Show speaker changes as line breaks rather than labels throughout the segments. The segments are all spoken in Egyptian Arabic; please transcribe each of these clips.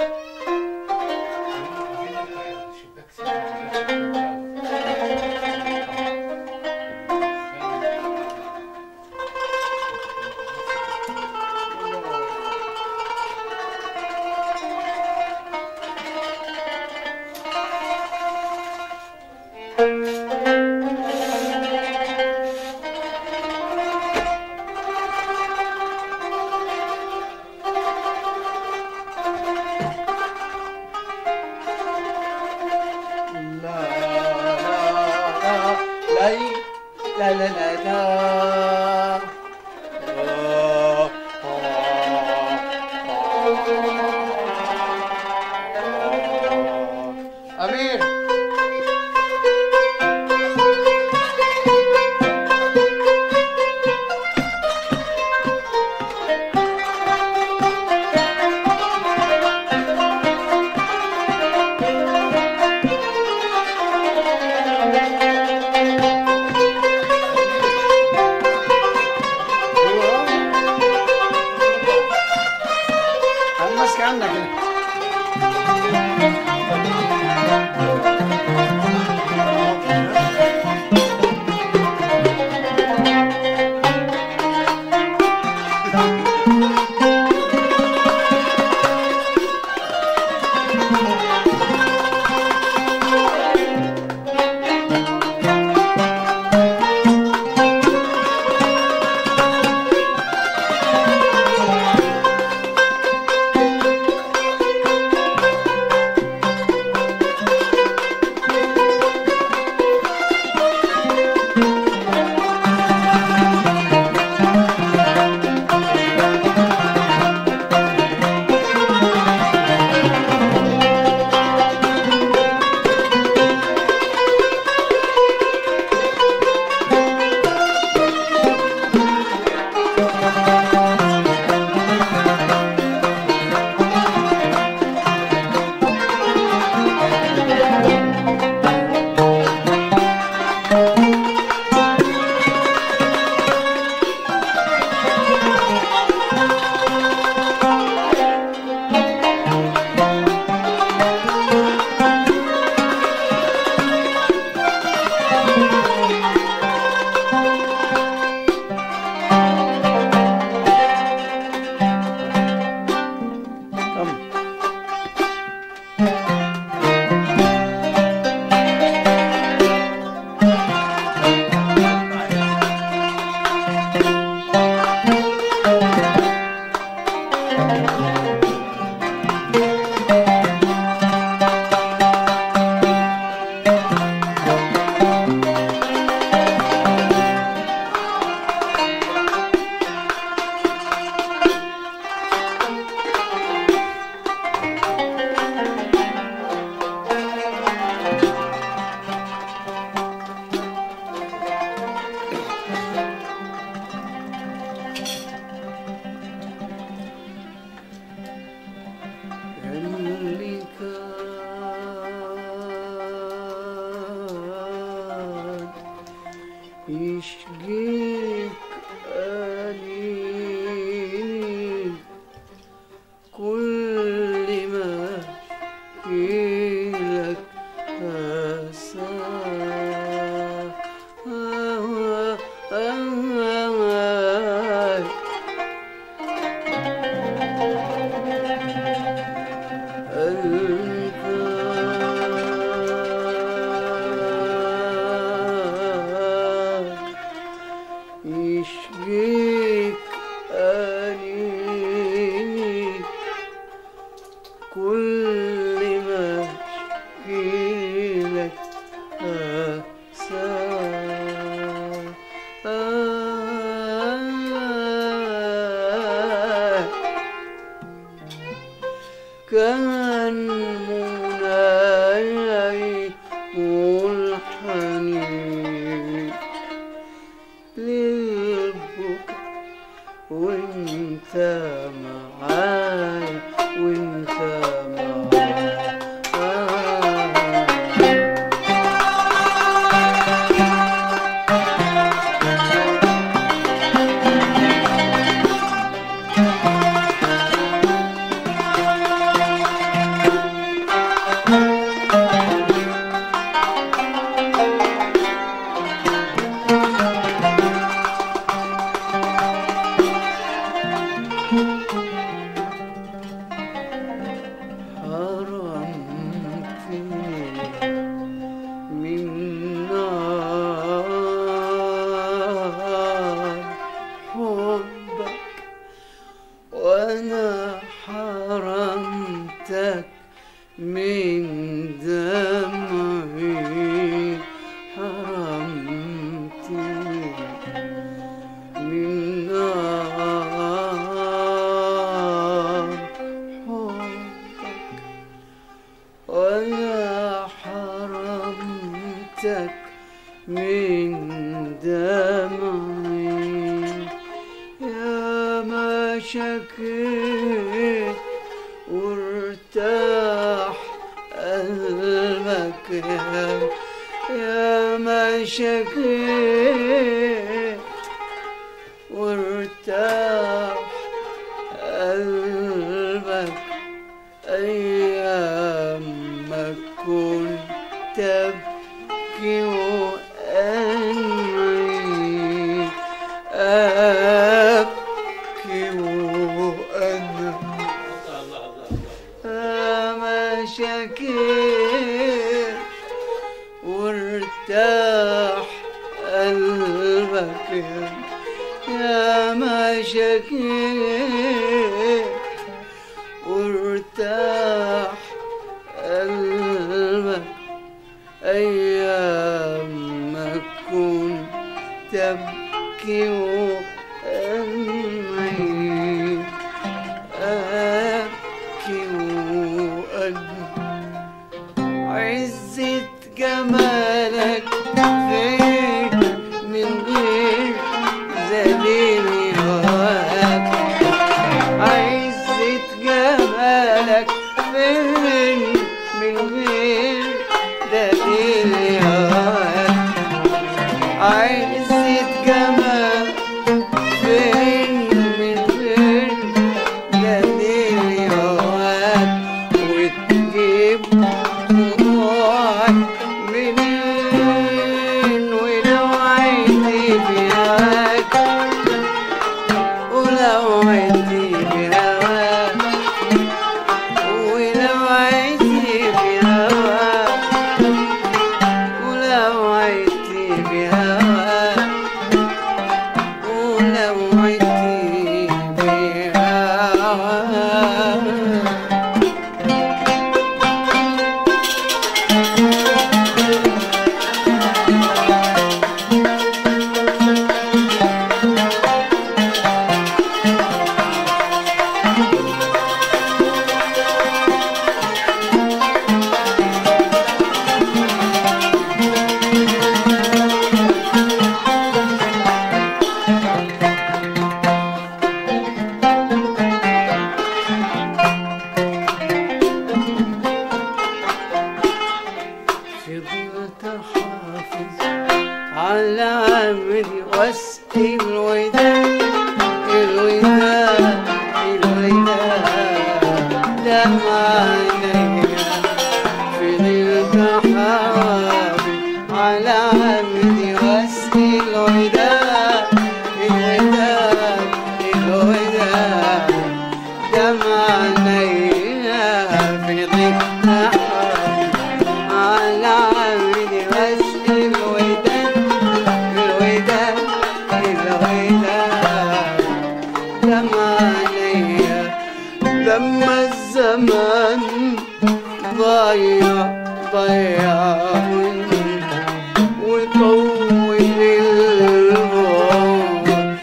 لا لا لا لا أمير أنا ماسك عنك هنا. Come. اللي كان يشقيك أنين كل ما يلك أسى يشقيك أنيني كل ما اشكيلك أسى آه كان مناي والحنين للبكا وانت معاي وانت معاي حرمتك من دمعي حرمتني من نار حبك وأنا حرمتك من دمعي يا ما شكيت وارتاح قلبك يا يا ما شكيت وارتاح قلبك أيام ما كنت تبكي وأنعي أبكي وأنا ما شكيت وارتاح قلبك يا- يا ما شكيت وارتاح قلبك أيام ما كنت تبكي وأنعي أبكي وأدمع عزة جمالك فين من غير زليل هواك عزة جمالك فين من غير دليل هواك عزة جمال فين من غير دليل هواك وتجيب دموعك منين ولو عيني بهواك ولو عيني بهواك ولو عيني بهواك ولو عيني بهواك ولو عيني بهواك فضلت حافظ على عمري واسقي الوداد الوداد الوداد دمع عينيا فضلت حافظ على عمري واسقي الوداد الوداد الوداد دمع عينيا فضلت حافظ على عمري واسقي الوداد الوداد الوداد دمع عليا لما الزمان ضيع ضيع وطول العمر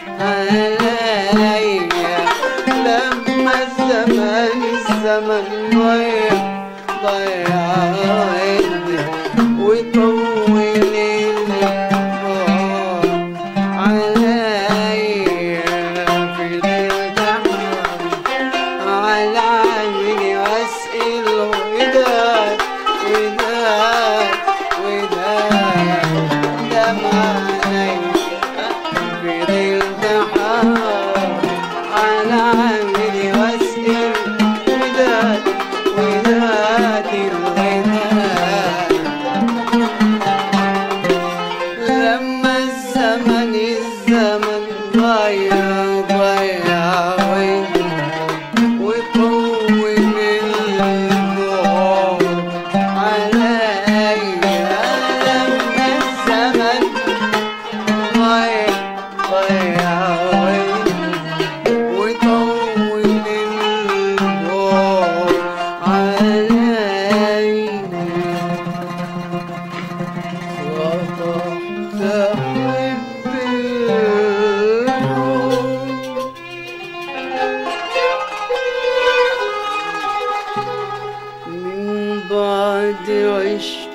عليا لما الزمان الزمان ضيع ضيع وطول العمر عليا في ليلة على عيني واسئل وداد وداد وداد دمع عليا في ليلة على عيني واسئل وداد وداد الوداد لما الزمن الزمن ضيع ضيع وطول بعد عشق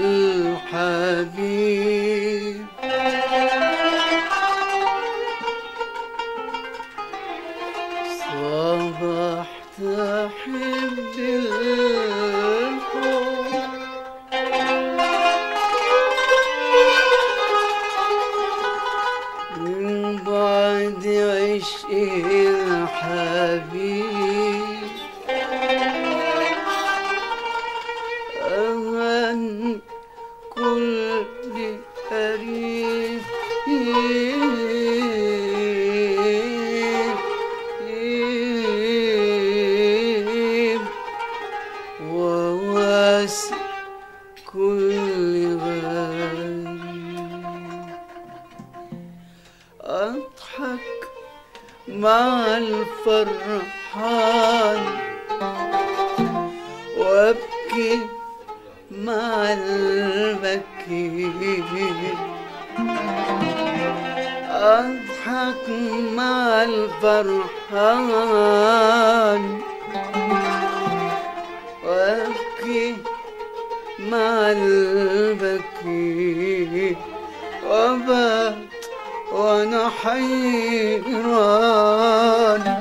الحبيب صبحت أحب الحب من بعد عشق الحبيب أمن كل قريب وواسع كل غريب أضحك مع الفرحان وأبكي مع المكي أضحك مع الفرحان وأبكي مع البكي وبات وأنا حيران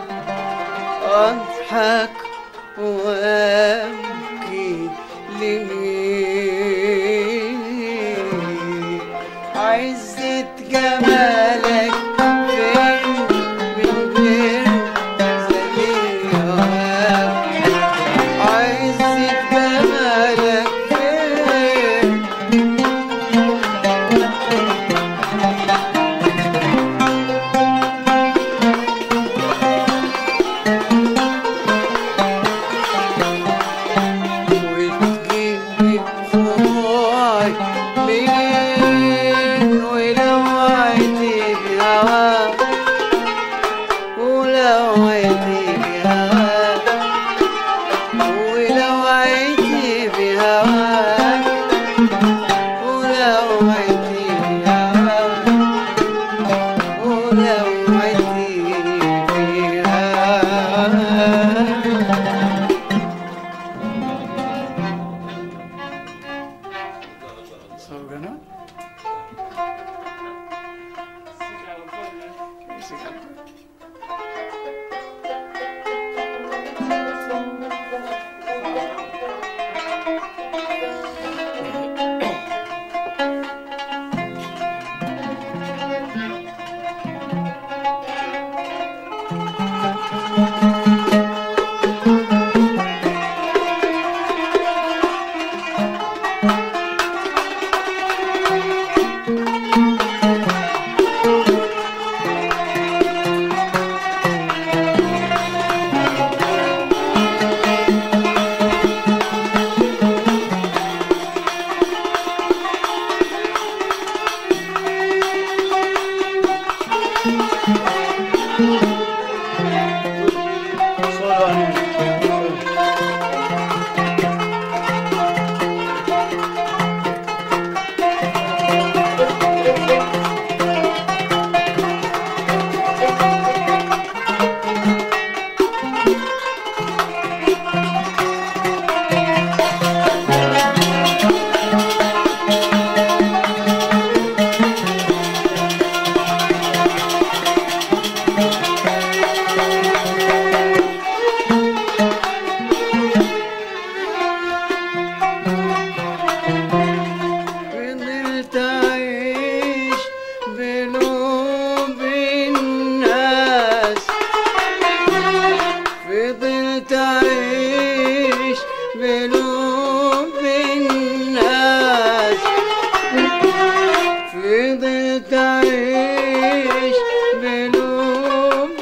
أضحك وأبكي لمين عزة جمالك فين من غير زميل عزة جمالك فين وتجيب خضوعي منين ولو عيتي بهواك ولو عيتي بهواك ولو عيتي بهواك ولو عيتي بهواك ولو عيتي بهواك صوغنا فضلت أعيش بقلوب الناس فضلت أعيش بقلوب الناس فضلت أعيش بقلوب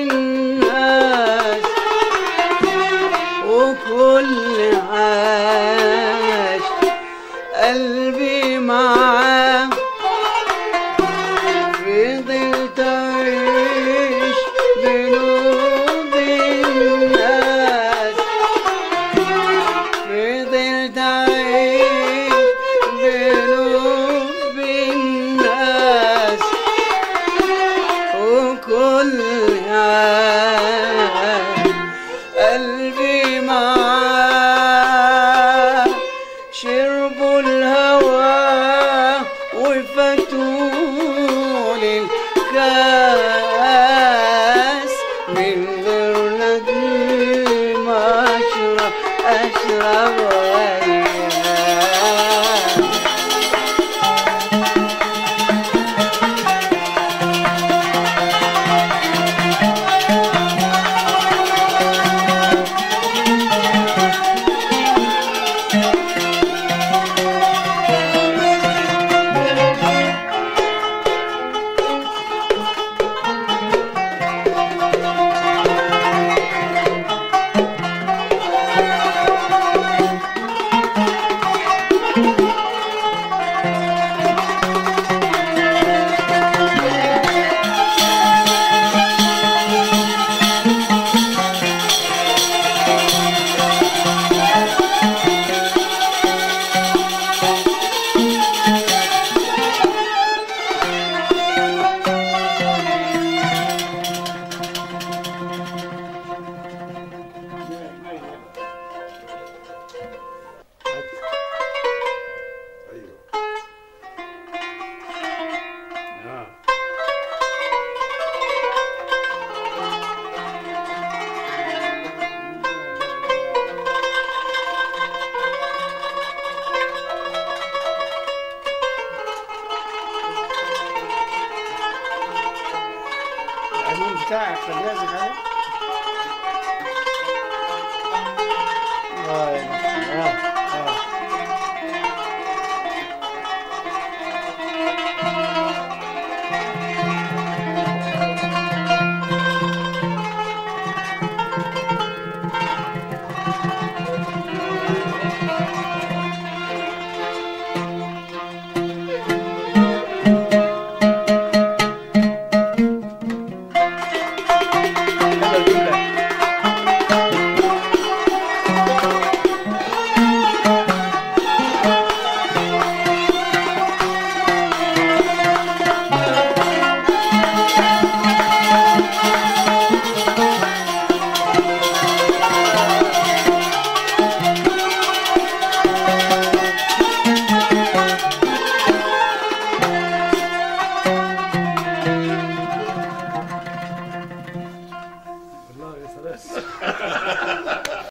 الناس وكل عاش قلبي معاه فضلت أعيش بقلوب الناس فضلت أعيش بقلوب الناس وكل عام قلبي معاه اشرب وياك
ايوه
اه القانون بتاعك خليها زي كده